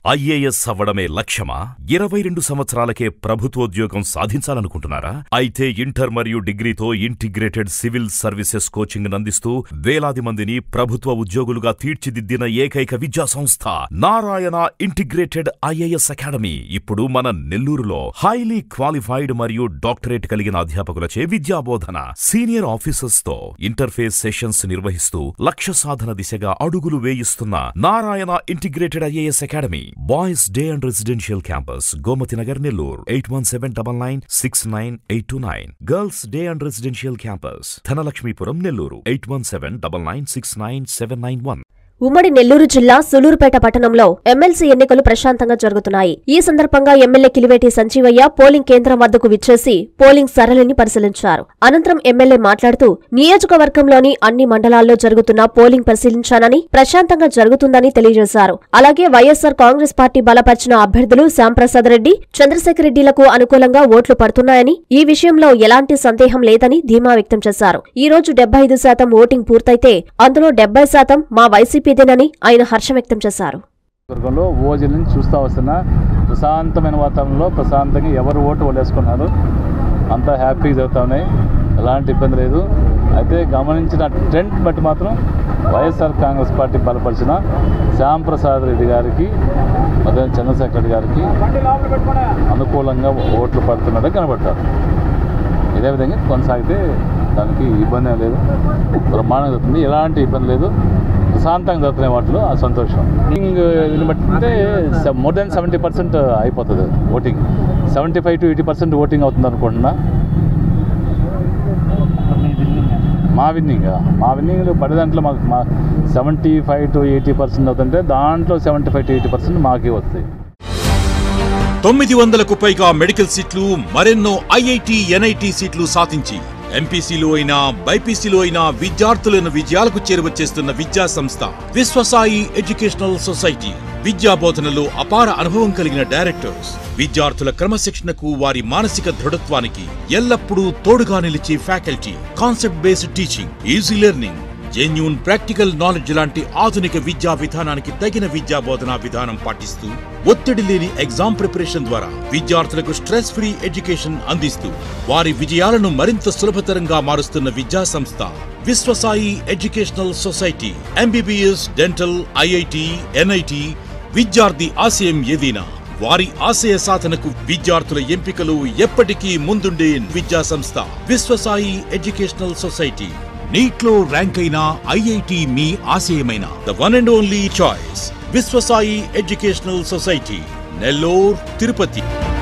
IAS అవ్వడమే లక్ష్యమా ఇరవై రెండు సంవత్సరాలకే ప్రభుత్వోద్యోగం సాధించాలనుకుంటున్నారా అయితే ఇంటర్ మరియు డిగ్రీతో ఇంటిగ్రేటెడ్ సివిల్ సర్వీసెస్ కోచింగ్ అందిస్తూ వేలాది మందిని ప్రభుత్వ ఉద్యోగులుగా తీర్చిదిద్దిన ఏకైక విద్యా సంస్థ నారాయణ ఇంటిగ్రేటెడ్ ఐఏఎస్ అకాడమీ ఇప్పుడు మన నెల్లూరులో హైలీ క్వాలిఫైడ్ మరియు డాక్టరేట్ కలిగిన అధ్యాపకులచే విద్యాబోధన సీనియర్ ఆఫీసర్స్ తో ఇంటర్ఫేస్ సెషన్స్ నిర్వహిస్తూ లక్ష్య సాధన దిశగా అడుగులు వేయిస్తున్న Narayana integrated IAS academy boys day and residential campus Gomathi Nagar Nellore eight one seven double nine six nine eight two nine girls day and residential campus Dhanalakshmipuram Nellore eight one seven double nine six nine seven nine one ఉమ్మడి నెల్లూరు జిల్లా సులూరుపేట పట్టణంలో MLC ఎన్నికలు ప్రశాంతంగా జరుగుతున్నాయి ఈ సందర్భంగా MLA Kiliveti Sanjeevaiah polling కేంద్రం వద్దకు విచ్చేసి పోలింగ్ సరళిని పరిశీలించారు అనంతరం ఎమ్మెల్యే మాట్లాడుతూ నియోజకవర్గంలోని అన్ని మండలాల్లో జరుగుతున్న పోలింగ్ పరిశీలించానని ప్రశాంతంగా జరుగుతుందని తెలియజేశారు అలాగే వైఎస్సార్ కాంగ్రెస్ పార్టీ బలపరిచిన అభ్యర్థులు శ్యాంప్రసాద్ రెడ్డి చంద్రశేఖర్ రెడ్డిలకు అనుకూలంగా ఓట్లు పడుతున్నాయని ఈ విషయంలో ఎలాంటి సందేహం లేదని ధీమా వ్యక్తం చేశారు ఈ రోజు డెబ్బై ఐదు శాతం ఓటింగ్ పూర్తయితే అందులో డెబ్బై శాతం మా వైసీపీదేనని ఆయన హర్షం వ్యక్తం చేశారు వర్గంలో ఓజీ నుంచి చూస్తూ వస్తున్న ప్రశాంతమైన వాతావరణంలో ప్రశాంతంగా ఎవరు ఓటు వాళ్ళు వేసుకున్నారు అంతా హ్యాపీగా జరుగుతూ ఉన్నాయి ఎలాంటి ఇబ్బంది లేదు అయితే గమనించిన ట్రెండ్ బట్టి మాత్రం వైఎస్ఆర్ కాంగ్రెస్ పార్టీ బలపరిచిన శ్యామ్ ప్రసాద్ రెడ్డి గారికి అదే చంద్రశేఖర్ రెడ్డి గారికి అనుకూలంగా ఓట్లు పడుతున్నట్టు కనబడతారు ఇదే విధంగా కొనసాగితే దానికి ఇబ్బంది ఏం లేదు బ్రహ్మాండంగా జరుగుతుంది ఎలాంటి ఇబ్బంది లేదు ప్రశాంతంగా జరుగుతున్నాయి వాటిలో ఆ సంతోషం ఓటింగ్ దీన్ని బట్టి అంటే మోర్ దెన్ సెవెంటీ పర్సెంట్ అయిపోతుంది voting seventy five to eighty percent voting అవుతుంది అనుకుంటున్నా మా విన్నింగ్ మా విన్నింగ్ పడే దాంట్లో మాకు మా seventy five to eighty percent అవుతుంటే దాంట్లో seventy five to eighty percent మాకే వస్తాయి తొమ్మిది వందలకు పైగా మెడికల్ సీట్లు మరెన్నో ఐఐటి ఎన్ఐటి సీట్లు సాధించి ఎంపీసీలో అయినా బైపీసీలో అయినా విద్యార్థులను విజయాలకు చేరువచేస్తున్న విద్యా సంస్థ విశ్వసాయి ఎడ్యుకేషనల్ సొసైటీ విద్యా బోధనలో అపార అనుభవం కలిగిన డైరెక్టర్స్ విద్యార్థుల క్రమశిక్షణకు వారి మానసిక దృఢత్వానికి ఎల్లప్పుడూ తోడుగా నిలిచే faculty concept based teaching easy learning genuine practical knowledge లాంటి ఆధునిక విద్యా విధానానికి తగిన విద్యా బోధనా విధానం పాటిస్తూ ఒత్తిడి లేని ఎగ్జామ్ ప్రిపరేషన్ ద్వారా విద్యార్థులకు స్ట్రెస్ ఫ్రీ ఎడ్యుకేషన్ అందిస్తూ వారి విజయాలను మరింత సులభతరంగా మారుస్తున్న విద్యా సంస్థ Viswasai educational society MBBS dental IIT NIT విద్యార్థి ఆశయం ఏదైనా వారి ఆశయ సాధనకు విద్యార్థుల ఎంపికలు ఎప్పటికీ ముందుండే విద్యా సంస్థ విశ్వసాయి ఎడ్యుకేషనల్ సొసైటీ నీట్లో ర్యాంక్ అయిన ఐఐటి మీ ఆశయమైన the one and only choice Viswasai educational society Nellore Tirupati